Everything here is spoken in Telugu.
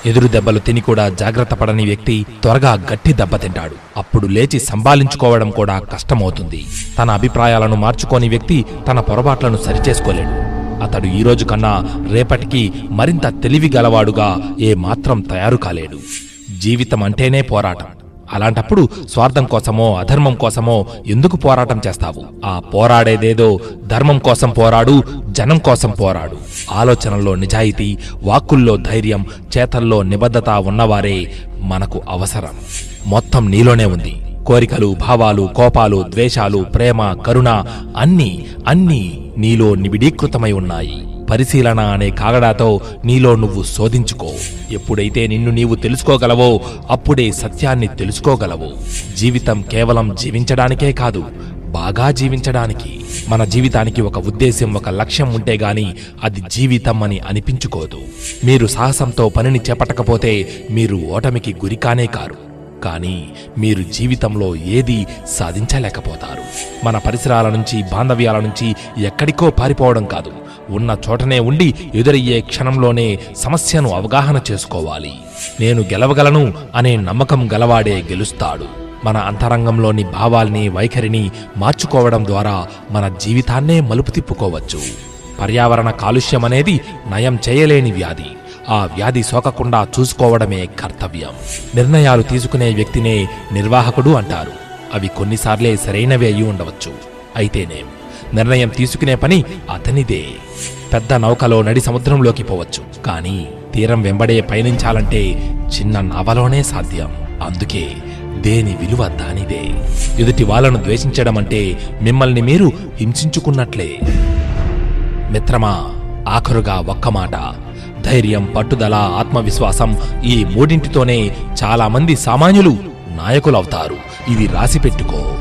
ఎదురు దెబ్బలు తిని కూడా జాగ్రత్త పడని వ్యక్తి త్వరగా గట్టి దెబ్బతింటాడు అప్పుడు లేచి సంభాలించుకోవడం కూడా కష్టమవుతుంది తన అభిప్రాయాలను మార్చుకోని వ్యక్తి తన పొరపాట్లను సరిచేసుకోలేడు అతడు ఈ రోజు కన్నా రేపటికి మరింత తెలివి గలవాడుగా ఏ మాత్రం తయారు కాలేడు జీవితం అంటేనే పోరాటం అలాంటప్పుడు స్వార్థం కోసమో అధర్మం కోసమో ఎందుకు పోరాటం చేస్తావు ఆ పోరాడేదేదో ధర్మం కోసం పోరాడు జనం కోసం పోరాడు ఆలోచనల్లో నిజాయితీ వాక్కుల్లో ధైర్యం చేతల్లో నిబద్ధత ఉన్నవారే మనకు అవసరం మొత్తం నీలోనే ఉంది కోరికలు భావాలు కోపాలు ద్వేషాలు ప్రేమ కరుణ అన్నీ అన్నీ నీలో నిబిడీకృతమై ఉన్నాయి పరిశీలన అనే కాగడాతో నీలో నువ్వు శోధించుకో ఎప్పుడైతే నిన్ను నీవు తెలుసుకోగలవో అప్పుడే సత్యాన్ని తెలుసుకోగలవు జీవితం కేవలం జీవించడానికే కాదు బాగా జీవించడానికి మన జీవితానికి ఒక ఉద్దేశ్యం ఒక లక్ష్యం ఉంటే గాని అది జీవితం అని అనిపించుకోదు మీరు సాహసంతో పనిని చేపట్టకపోతే మీరు ఓటమికి గురికానే కారు కానీ మీరు జీవితంలో ఏది సాధించలేకపోతారు మన పరిసరాల నుంచి బాంధవ్యాల నుంచి ఎక్కడికో పారిపోవడం కాదు ఉన్న చోటనే ఉండి ఎదురయ్యే క్షణంలోనే సమస్యను అవగాహన చేసుకోవాలి నేను గెలవగలను అనే నమ్మకం గలవాడే గెలుస్తాడు మన అంతరంగంలోని భావాల్ని వైఖరిని మార్చుకోవడం ద్వారా మన జీవితాన్నే మలుపు తిప్పుకోవచ్చు పర్యావరణ కాలుష్యం అనేది నయం చేయలేని వ్యాధి ఆ వ్యాధి సోకకుండా చూసుకోవడమే కర్తవ్యం నిర్ణయాలు తీసుకునే వ్యక్తినే నిర్వాహకుడు అంటారు అవి కొన్నిసార్లే సరైనవే అయి ఉండవచ్చు అయితేనేం నిర్ణయం తీసుకునే పని అతనిదే పెద్ద నౌకలో నడి సముద్రంలోకి పోవచ్చు కానీ తీరం వెంబడే పయనించాలంటే చిన్న నవలోనే సాధ్యం అందుకే దేని విలువ దానిదే ఎదుటి వాళ్ళను ద్వేషించడం అంటే మిమ్మల్ని మీరు హింసించుకున్నట్లే మిత్రమా ఆఖరుగా ఒక్క మాట ధైర్యం పట్టుదల ఆత్మవిశ్వాసం ఈ మూడింటితోనే చాలా మంది సామాన్యులు నాయకులవుతారు ఇది రాసిపెట్టుకో